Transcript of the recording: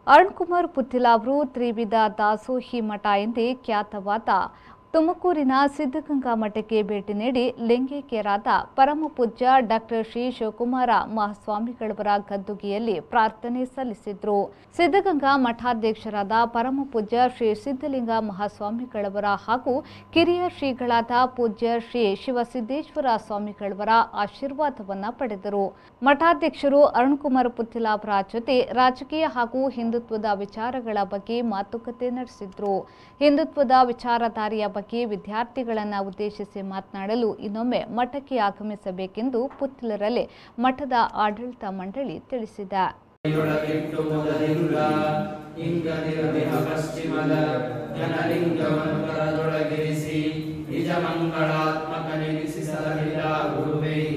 ಅರುಣ್ ಕುಮಾರ್ ಪುತ್ತಿಲ ಅವರು ತ್ರಿವಿಧ ದಾಸೋಹಿ ಮಠ ಎಂದೇ ಖ್ಯಾತವಾದ ತುಮಕೂರಿನ ಸಿದ್ಧಗಂಗಾ ಮಠಕ್ಕೆ ಭೇಟಿ ನೀಡಿ ಲಿಂಗೈಕ್ಯರಾದ ಪರಮ ಪೂಜ್ಯ ಡಾಕ್ಟರ್ ಶ್ರೀ ಶಿವಕುಮಾರ ಮಹಾಸ್ವಾಮಿಗಳವರ ಗದ್ದುಗೆಯಲ್ಲಿ ಪ್ರಾರ್ಥನೆ ಸಲ್ಲಿಸಿದ್ರು ಸಿದ್ಧಗಂಗಾ ಮಠಾಧ್ಯಕ್ಷರಾದ ಪರಮ ಪೂಜ್ಯ ಶ್ರೀ ಸಿದ್ಧಲಿಂಗ ಮಹಾಸ್ವಾಮಿಗಳವರ ಹಾಗೂ ಕಿರಿಯ ಶ್ರೀಗಳಾದ ಪೂಜ್ಯ ಶ್ರೀ ಶಿವಸಿದ್ದೇಶ್ವರ ಸ್ವಾಮಿಗಳವರ ಆಶೀರ್ವಾದವನ್ನ ಪಡೆದರು ಮಠಾಧ್ಯಕ್ಷರು ಅರುಣ್ ಕುಮಾರ್ ಪುತ್ತಿಲ ಅವರ ಜೊತೆ ರಾಜಕೀಯ ಹಾಗೂ ಹಿಂದುತ್ವದ ವಿಚಾರಗಳ ಬಗ್ಗೆ ಮಾತುಕತೆ ನಡೆಸಿದ್ರು ಹಿಂದುತ್ವದ ವಿಚಾರಧಾರೆಯ ಬಗ್ಗೆ ವಿದ್ಯಾರ್ಥಿಗಳನ್ನು ಉದ್ದೇಶಿಸಿ ಮಾತನಾಡಲು ಇನ್ನೊಮ್ಮೆ ಮಠಕ್ಕೆ ಆಗಮಿಸಬೇಕೆಂದು ಪುತ್ತಿಲರಲ್ಲಿ ಮಠದ ಆಡಳಿತ ಮಂಡಳಿ ತಿಳಿಸಿದೆ ಯೊಳಗಿಟ್ಟು ಮೊದಲಿಂಗ ಇಂಗದಿರದಿಹ ಪಶ್ಚಿಮದ ಜನಲಿಂಗವನ್ನು ಕರದೊಳಗಿರಿಸಿ ನಿಜ ಮಂಗಳಾತ್ಮಕ ನೆನೆಸಿಸಲಿಲ್ಲ ಗುರುವೇ